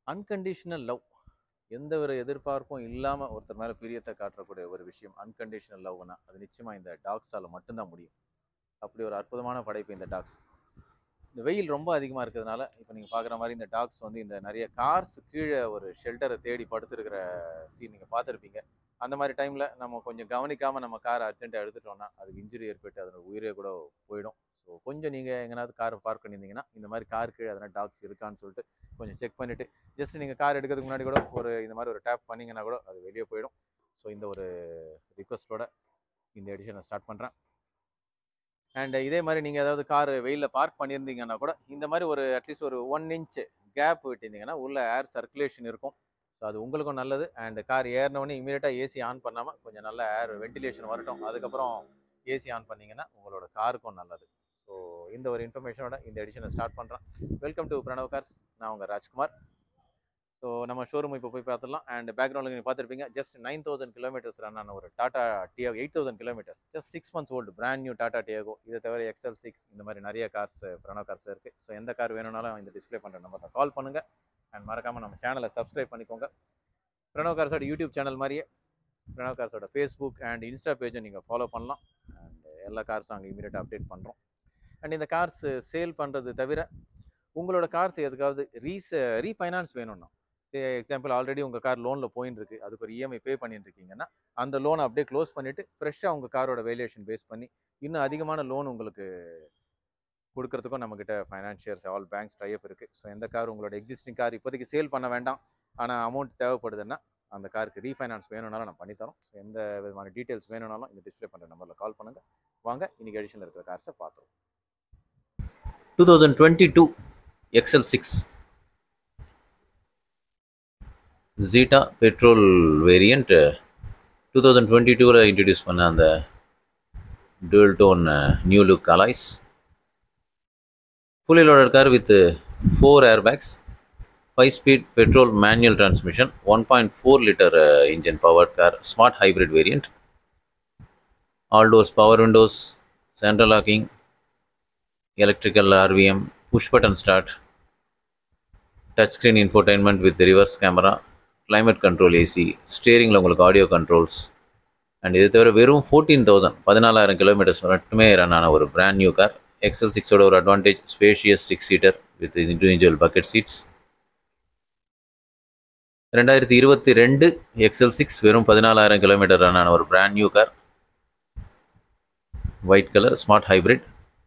unconditional love எந்த ஒரு எதிர்பார்ப்பும் இல்லாமல் ஒருத்தர் மேலே பிரியத்தை காட்டக்கூடிய ஒரு விஷயம் அன்கண்டிஷனல் லவ்னா அது நிச்சயமாக இந்த டாக்ஸால் மட்டும்தான் முடியும் அப்படி ஒரு அற்புதமான படைப்பு இந்த டாக்ஸ் இந்த வெயில் ரொம்ப அதிகமாக இருக்கிறதுனால இப்போ நீங்கள் பார்க்குற மாதிரி இந்த டாக்ஸ் வந்து இந்த நிறைய கார்ஸ் கீழே ஒரு ஷெல்டரை தேடி படுத்துருக்கிற சீன் நீங்கள் பார்த்துருப்பீங்க அந்த மாதிரி டைமில் நம்ம கொஞ்சம் கவனிக்காமல் நம்ம காரை அர்ஜென்ட்டாக எடுத்துட்டோம்னா அதுக்கு இன்ஜுரி ஏற்பட்டு அதோட உயிரே கூட போயிடும் ஸோ கொஞ்சம் நீங்கள் எங்கேனாவது கார் பார்க் பண்ணியிருந்தீங்கன்னா இந்த மாதிரி கார் கீழே எதனா டாக்ஸ் இருக்கான்னு சொல்லிட்டு கொஞ்சம் செக் பண்ணிவிட்டு ஜஸ்ட் நீங்கள் கார் எடுக்கிறதுக்கு முன்னாடி கூட ஒரு இந்த மாதிரி ஒரு டேப் பண்ணிங்கன்னா கூட அது வெளியே போயிடும் ஸோ இந்த ஒரு ரிக்வஸ்ட்டோட இந்த எடிஷனை ஸ்டார்ட் பண்ணுறேன் அண்ட் இதே மாதிரி நீங்கள் ஏதாவது கார் வெயிலில் பார்க் பண்ணியிருந்தீங்கன்னா கூட இந்த மாதிரி ஒரு அட்லீஸ்ட் ஒரு ஒன் இன்ச் கேப் விட்டிருந்தீங்கன்னா உள்ள ஏர் சர்க்குலேஷன் இருக்கும் ஸோ அது உங்களுக்கும் நல்லது அண்ட் கார் ஏறினோடனே இமீடியட்டாக ஏசி ஆன் பண்ணாமல் கொஞ்சம் நல்ல ஏர் வென்டிலேஷன் வரட்டும் அதுக்கப்புறம் ஏசி ஆன் பண்ணிங்கன்னா உங்களோட காருக்கும் நல்லது ஸோ இந்த ஒரு இன்ஃபர்மேஷனோட இந்த எடிஷனை ஸ்டார்ட் பண்ணுறேன் வெல்கம் டு பிரணவ் கார்ஸ் நான் உங்கள் ராஜ்குமார் ஸோ நம்ம ஷோரூம் இப்போ போய் பார்த்துடலாம் அண்ட் பேக்ரவுண்டில் நீங்கள் பார்த்துருப்பீங்க just nine thousand kilometres run ஆன ஒரு Tata Tiago eight thousand kilometres just six months old brand new Tata Tiago இதை தவிர எக்ஸல் சிக்ஸ் இந்த மாதிரி நிறைய கார்ஸ் பிரணவ் கார்ஸ் இருக்குது ஸோ எந்த கார் வேணும்னாலும் இந்த டிஸ்ப்ளே பண்ணுற நம்பர் கால் பண்ணுங்கள் அண்ட் மறக்காமல் நம்ம சேனலை சப்ஸ்கிரைப் பண்ணிக்கோங்க பிரணவ் கார்ஸோட யூடியூப் சேனல் மாதிரியே பிரணவ் கார்ஸோட ஃபேஸ்புக் அண்ட் இன்ஸ்டா பேஜை நீங்கள் ஃபாலோ பண்ணலாம் அண்ட் எல்லா கார்ஸும் அங்கே இமீடியட்டாக அப்டேட் பண்ணுறோம் அண்ட் இந்த கார்ஸ் சேல் பண்ணுறது தவிர உங்களோட கார்ஸ் எதுக்காவது ரீஸ் ரீஃபைனான்ஸ் வேணும்னா சே எக்ஸாம்பிள் ஆல்ரெடி உங்கள் கார் லோனில் போயின்னு இருக்கு அதுக்கு ஒரு இஎம்ஐ பே பண்ணிட்டு இருக்கீங்கன்னா அந்த லோனை அப்படியே க்ளோஸ் பண்ணிவிட்டு ஃப்ரெஷ்ஷாக உங்கள் காரோட வேல்யூஷன் பேஸ் பண்ணி இன்னும் அதிகமான லோன் உங்களுக்கு கொடுக்கறதுக்கும் நம்மக்கிட்ட ஃபைனான்ஷியர்ஸ் ஆல் பேங்க்ஸ் டைப் இருக்குது ஸோ எந்த கார் உங்களோட எக்ஸிஸ்டிங் கார் இப்போதைக்கு சேல் பண்ண வேண்டாம் ஆனால் அமௌண்ட் தேவைப்படுதுன்னா அந்த காருக்கு ரீஃபைனான்ஸ் வேணும்னாலும் நம்ம பண்ணித்தரோம் ஸோ எந்த விதமான டீட்டெயில்ஸ் வேணும்னாலும் இந்த டிஸ்பிளே பண்ணுற நம்பரில் கால் பண்ணுங்கள் வாங்க இன்னைக்கு எடிஷனில் இருக்கிற கார்ஸை பார்த்துருவோம் two thousand twenty two XL six Zeta petrol variant two thousand twenty டூவில் இன்ட்ரடியூஸ் பண்ண அந்த dual tone new look alloys fully loaded car with four air bags five speed petrol manual transmission one point four litre engine powered car smart hybrid variant all doors power windows central locking electrical RVM, push button start, touchscreen infotainment with reverse camera, climate control AC, ஸ்டேரிங்கில் உங்களுக்கு audio controls and இது தவிர வெறும் fourteen thousand பதினாலாயிரம் kilometres மட்டுமே run ஆன ஒரு brand new car XL சிக்ஸோட ஒரு advantage spacious six seater with individual bucket seats ரெண்டாயிரத்தி இருபத்தி ரெண்டு எக்ஸல் சிக்ஸ் வெறும் பதினாலாயிரம் கிலோமீட்டர் ரன் ஆன ஒரு brand new car white colour smart hybrid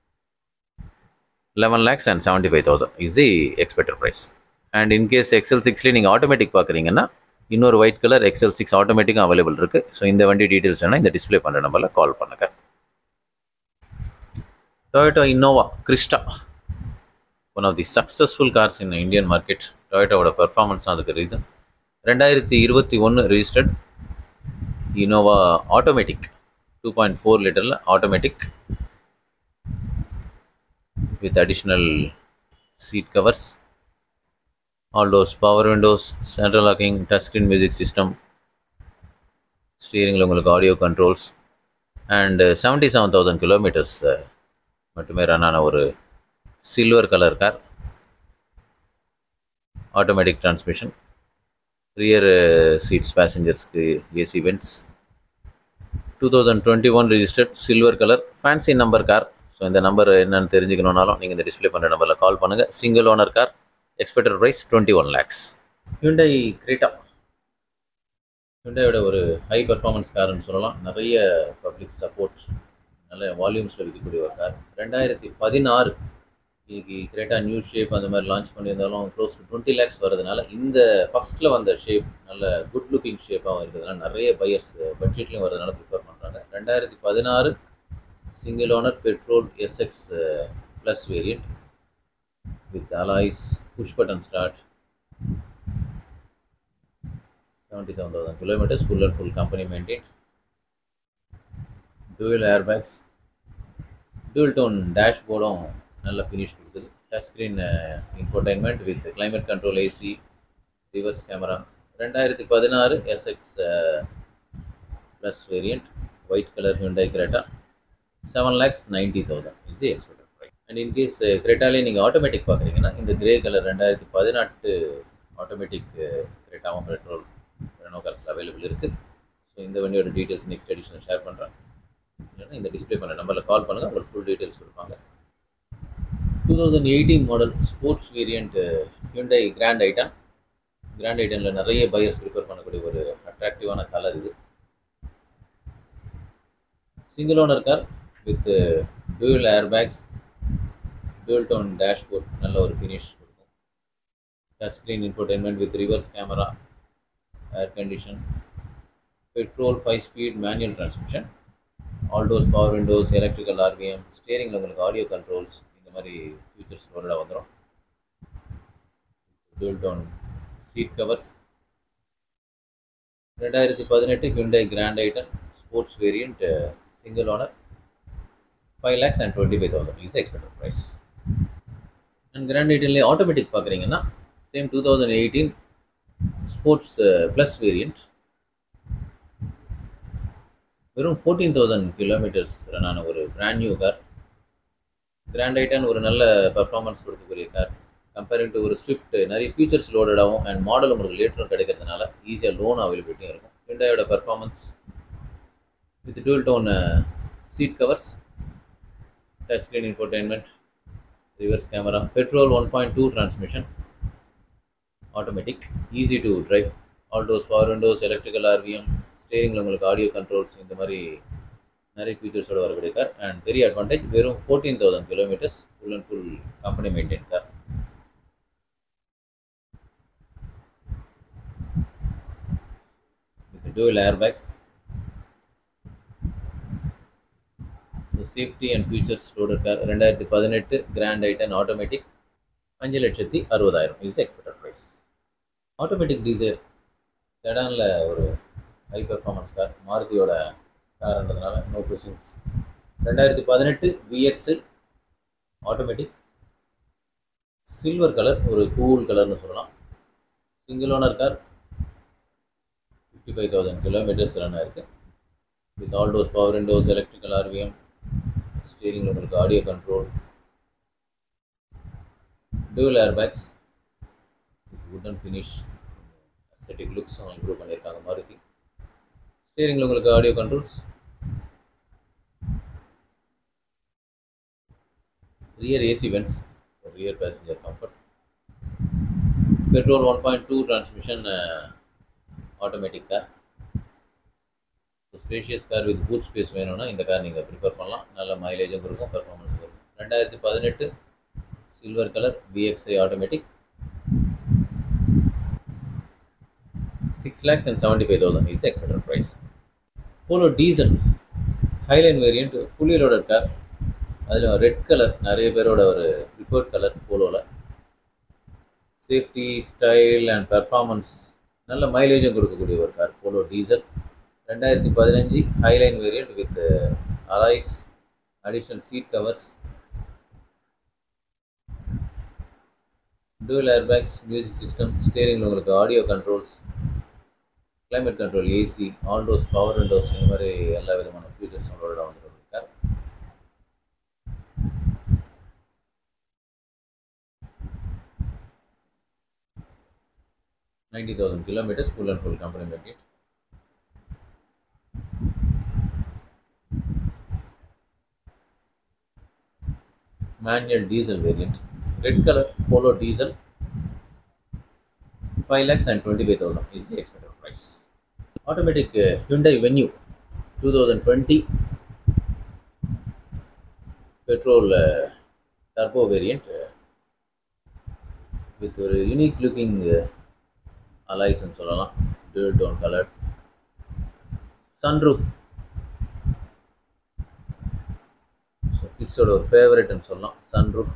eleven lakhs and seventy five thousand is the expected price and in case XL சிக்ஸ்லேயே நீங்கள் automatic பார்க்குறீங்கன்னா இன்னொரு ஒயிட் கலர் எக்ஸல் சிக்ஸ் ஆட்டோமேட்டிக்கும் அவைலபிள் இருக்குது ஸோ இந்த வண்டி டீட்டெயில்ஸ் வேணால் இந்த டிஸ்பிளே பண்ணுற நம்பரில் கால் பண்ணுங்கள் Toyota Innova Crysta one of the successful cars in Indian market டொயோட்டோவோட பர்ஃபார்மன்ஸ் அதுக்கு ரீசன் ரெண்டாயிரத்தி இருபத்தி ஒன்று registered Innova automatic two point four லிட்டரில் automatic with additional seat covers all those power windows central locking touchscreen music system ஸ்டீரிங்கில் உங்களுக்கு audio controls and seventy seven thousand kilometres மட்டுமே run ஆன ஒரு silver colour car automatic transmission rear seats பேசஞ்சர்ஸ்க்கு AC vents two thousand twenty one registered silver colour fancy number car so இந்த number என்னென்னு தெரிஞ்சுக்கணுன்னாலும் நீங்கள் இந்த டிஸ்பிளே பண்ணுற நம்பரில் கால் பண்ணுங்கள் single owner car expected price twenty one lakhs Hyundai Creta ஹியூண்டையோட ஒரு ஹை பர்ஃபார்மன்ஸ் கார்னு சொல்லலாம் நிறைய பப்ளிக் சப்போர்ட் நல்ல வால்யூம்ஸில் விற்கக்கூடிய ஒரு கார் ரெண்டாயிரத்தி பதினாறு இன்னைக்கு கிரேட்டா நியூ ஷேப் அந்த மாதிரி லான்ச் பண்ணியிருந்தாலும் க்ளோஸ் டு டுவெண்ட்டி லேக்ஸ் வரதுனால இந்த ஃபஸ்ட்டில் வந்த ஷேப் நல்ல குட் லுக்கிங் ஷேப்பாகவும் இருக்கிறதுனால நிறைய பையர்ஸ் பட்ஜெட்லையும் வரதுனால ப்ரிஃபர் பண்ணுறாங்க ரெண்டாயிரத்தி பதினாறு single owner petrol SX uh, plus variant with alloys, push button start, 77,000 kilometers, full and full company maintained, dual airbags, dual tone dashboard நல்ல ஃபினிஷ் கொடுக்குது touch screen infotainment with climate control AC reverse camera ரெண்டாயிரத்தி பதினாறு SX plus variant white colour Hyundai Creta seven lakhs ninety thousand is the expected price and in case கிரெட்டாலே நீங்கள் automatic பார்க்குறீங்கன்னா இந்த grey colour ரெண்டாயிரத்தி பதினெட்டு ஆட்டோமேட்டிக் கிரேட்டாவும் பெட்ரோல் ரெனோ கார்ஸில் அவைலபிள் இருக்குது ஸோ இந்த வண்டியோட டீட்டெயில்ஸ் நெக்ஸ்ட் எடிஷனில் ஷேர் பண்ணுறேன் இல்லைன்னா இந்த டிஸ்பிளே பண்ண நம்பரில் கால் பண்ணுங்கள் உங்களுக்கு ஃபுல் டீட்டெயில்ஸ் கொடுப்பாங்க two thousand eighteen model sports variant Hyundai Grand i ten Grand ஐட்டனில் நிறைய பையர்ஸ் ப்ரிஃபர் பண்ணக்கூடிய ஒரு அட்ராக்டிவான கலர் இது single owner car with dual air bags dual tone dashboard நல்ல ஒரு ஃபினிஷ் கொடுக்கும் touch screen infotainment with reverse camera air condition petrol five speed manual transmission all doors power windows electrical RPM ஸ்டேரிங்கில் உங்களுக்கு audio controls இந்த மாதிரி features லோடடாக வந்துடும் tool tone seat covers ரெண்டாயிரத்தி பதினெட்டு Hyundai Grand i ten sports variant single owner five lakhs and twenty five thousand is expected price and Grand ஐட்டன்லேயே automatic பார்க்குறீங்கன்னா same two thousand eighteen sports plus variant வெறும் fourteen thousand kilometres ரன்னான ஒரு brand new car Grand i ten ஒரு நல்ல performance கொடுக்கக்கூடிய car comparing to ஒரு Swift நிறைய ஃபீச்சர்ஸ் லோடடாகவும் அண்ட் மாடல் உங்களுக்கு லேட்டரும் கிடைக்கிறதுனால ஈஸியாக லோன் அவைலபிலிட்டியும் இருக்கும் ஹிண்டாயோட performance with dual tone seat covers touch screen infotainment reverse camera petrol one point two transmission automatic easy to drive all doors power windows electrical ORVM ஸ்டேரிங்கில் உங்களுக்கு ஆடியோ கண்ட்ரோல்ஸ் இந்த மாதிரி நிறைய ஃபீச்சர்ஸோட வரக்கூடிய கார் அண்ட் பெரிய அட்வான்டேஜ் வெறும் fourteen thousand kilometres full and full company maintain car with dual airbags so safety and features loaded car ரெண்டாயிரத்தி பதினெட்டு கிராண்ட் ஐட்டன் ஆட்டோமேட்டிக் அஞ்சு லட்சத்தி அறுபதாயிரம் is expected price automatic diesel செடானில் ஒரு ஹை பெர்ஃபார்மன்ஸ் கார் மாருதியோட கார்ன்றதுனால நோ கொஸ்டின்ஸ் ரெண்டாயிரத்தி பதினெட்டு விஎக்ஸ்எல் ஆட்டோமேட்டிக் சில்வர் கலர் ஒரு கூல் கலர்னு சொல்லலாம் single owner car fifty five thousand kilometres run ஆயிருக்கு with all doors power windows electrical ORVM ஸ்டீரிங்கில் உங்களுக்கு audio control dual airbags with wooden finish aesthetic லுக்ஸும் இம்ப்ரூவ் பண்ணியிருக்காங்க மாருதி ஸ்டீரிங்கில் உங்களுக்கு audio controls rear AC vents rear passenger comfort petrol one point two transmission automatic car spacious car with boot space வேணும்னா இந்த car நீங்கள் prefer பண்ணலாம் நல்ல மைலேஜும் கொடுக்கும் பர்ஃபார்மன்ஸும் இருக்கும் ரெண்டாயிரத்தி பதினெட்டு silver colour VXI automatic six lakhs and seventy five thousand is expected price Polo diesel Highline variant fully loaded car அதில் ரெட் கலர் நிறைய பேரோட ஒரு ப்ரிஃபர்ட் கலர் போலோவில் சேஃப்டி ஸ்டைல் அண்ட் பெர்ஃபார்மன்ஸ் நல்ல மைலேஜும் கொடுக்கக்கூடிய ஒரு கார் போலோ டீசல் ரெண்டாயிரத்தி பதினஞ்சு Highline variant with alloys additional seat covers dual airbags music system ஸ்டேரிங்கில் உங்களுக்கு audio controls climate control AC all doors power windows இந்த மாதிரி எல்லா விதமான ஃபீச்சர்ஸ் உங்களோட வந்துருக்கு car ninety thousand kilometres full and full company maintain manual diesel variant red color polo diesel 5 lakhs and 25000 is the expected price automatic uh, hyundai venue 2020 petrol uh, turbo variant uh, with a unique looking uh, alloys ன்னு சொல்லலாம் dual tone color sunroof so கிட்ஸோட ஒரு ஃபேவரட்னு சொல்லலாம் sunroof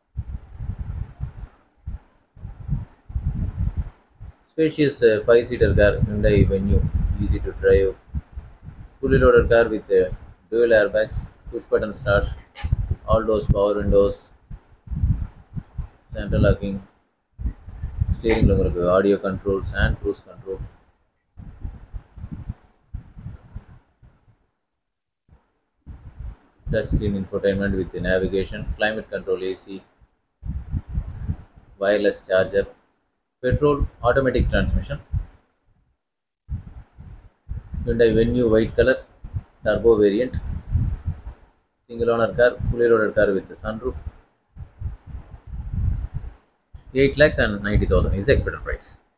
spacious five seater car Hyundai Venue easy to drive fully loaded car with dual airbags push button start all doors power windows central locking ஸ்டேரிங்கில் உங்களுக்கு audio controls and cruise control touch screen infotainment with the navigation, climate control AC, wireless charger, petrol automatic transmission Hyundai Venue white color turbo variant single owner car fully loaded car with sunroof 8 lakhs and 90000 is the expected price